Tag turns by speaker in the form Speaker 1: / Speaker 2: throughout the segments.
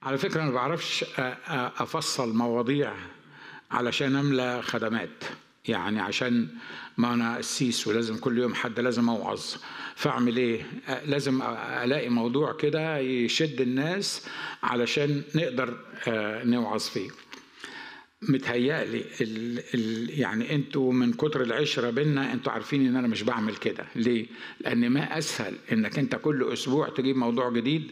Speaker 1: على فكرة أنا ما بعرفش أفصل مواضيع علشان أملى خدمات يعني عشان ما أنا قسيس ولازم كل يوم حد لازم أوعظ فأعمل إيه؟ لازم ألاقي موضوع كده يشد الناس علشان نقدر نوعظ فيه متهيألي ال ال يعني انتوا من كتر العشرة بينا انتوا عارفين ان انا مش بعمل كده ليه لان ما اسهل انك انت كل اسبوع تجيب موضوع جديد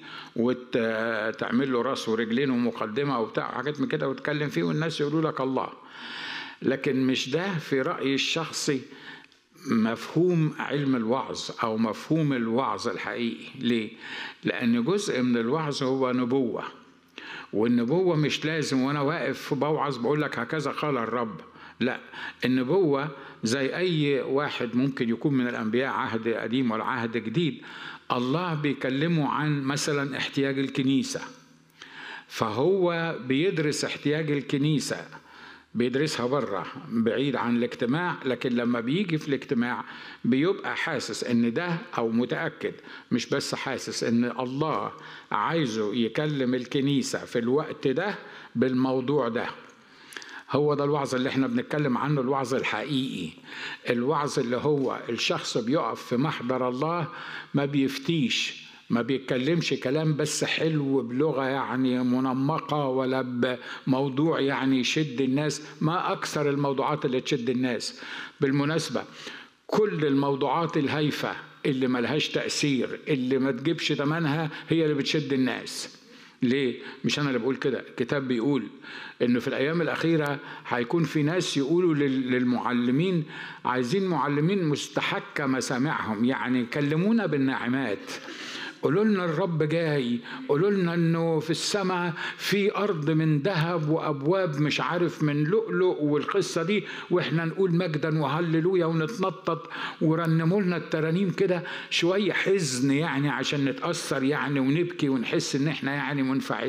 Speaker 1: وتعمل له راس ورجلين ومقدمة وبتاع حاجات من كده وتتكلم فيه والناس يقولوا لك الله لكن مش ده في رأيي الشخصي مفهوم علم الوعظ او مفهوم الوعظ الحقيقي ليه لان جزء من الوعظ هو نبوه والنبوة مش لازم وأنا واقف بوعظ بقول لك هكذا قال الرب لا النبوة زي أي واحد ممكن يكون من الأنبياء عهد قديم ولا عهد جديد الله بيكلمه عن مثلا احتياج الكنيسة فهو بيدرس احتياج الكنيسة بيدرسها بره بعيد عن الاجتماع لكن لما بيجي في الاجتماع بيبقى حاسس ان ده او متاكد مش بس حاسس ان الله عايزه يكلم الكنيسه في الوقت ده بالموضوع ده هو ده الوعظ اللي احنا بنتكلم عنه الوعظ الحقيقي الوعظ اللي هو الشخص بيقف في محضر الله ما بيفتيش ما بيتكلمش كلام بس حلو بلغه يعني منمقه ولا بموضوع يعني يشد الناس ما اكثر الموضوعات اللي تشد الناس بالمناسبه كل الموضوعات الهايفه اللي ملهاش تاثير اللي ما تجيبش ثمنها هي اللي بتشد الناس ليه؟ مش أنا اللي بقول كده، الكتاب بيقول إنه في الأيام الأخيرة هيكون في ناس يقولوا للمعلمين عايزين معلمين مستحكة مسامعهم، يعني كلمونا بالنعمات. قولوا لنا الرب جاي قولوا لنا انه في السماء في ارض من ذهب وابواب مش عارف من لؤلؤ والقصه دي واحنا نقول مجدا وهللويا ونتنطط ورنموا لنا الترانيم كده شويه حزن يعني عشان نتاثر يعني ونبكي ونحس ان احنا يعني منفعلين